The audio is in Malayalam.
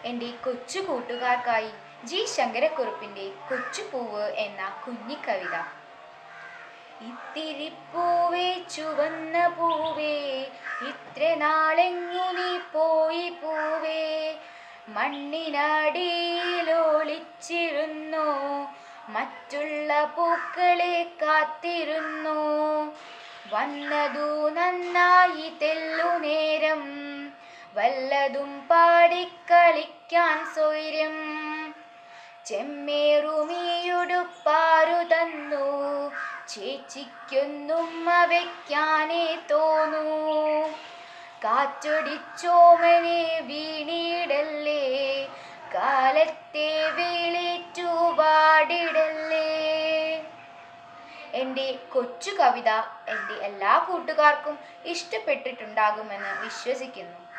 എൻ്റെ കൊച്ചു കൂട്ടുകാർക്കായി ജി ശങ്കരക്കുറുപ്പിൻ്റെ കൊച്ചുപൂവ് എന്ന കുഞ്ഞിക്കവിത ഇത്തിരി പൂവേ ചുവന്ന പൂവേ ഇത്ര നാളെങ്ങു നീ പോയി പൂവേ മണ്ണിനടിയിലൊളിച്ചിരുന്നു മറ്റുള്ള പൂക്കളെ കാത്തിരുന്നു വന്നതു നന്നായി തെല്ലു നേരം വല്ലതും പാടിക്കളിക്കാൻ സ്വൈര്യം ചെമ്മേറുമിയുടുപ്പാരു തന്നു ചേച്ചിക്കൊന്നും അവയ്ക്കാനേ തോന്നൂ കാറ്റൊടിച്ചോമനെ വീണിടല്ലേ കാലത്തെ വിളിച്ചു പാടിടല്ലേ എൻ്റെ കൊച്ചു കവിത എൻ്റെ എല്ലാ കൂട്ടുകാർക്കും ഇഷ്ടപ്പെട്ടിട്ടുണ്ടാകുമെന്ന് വിശ്വസിക്കുന്നു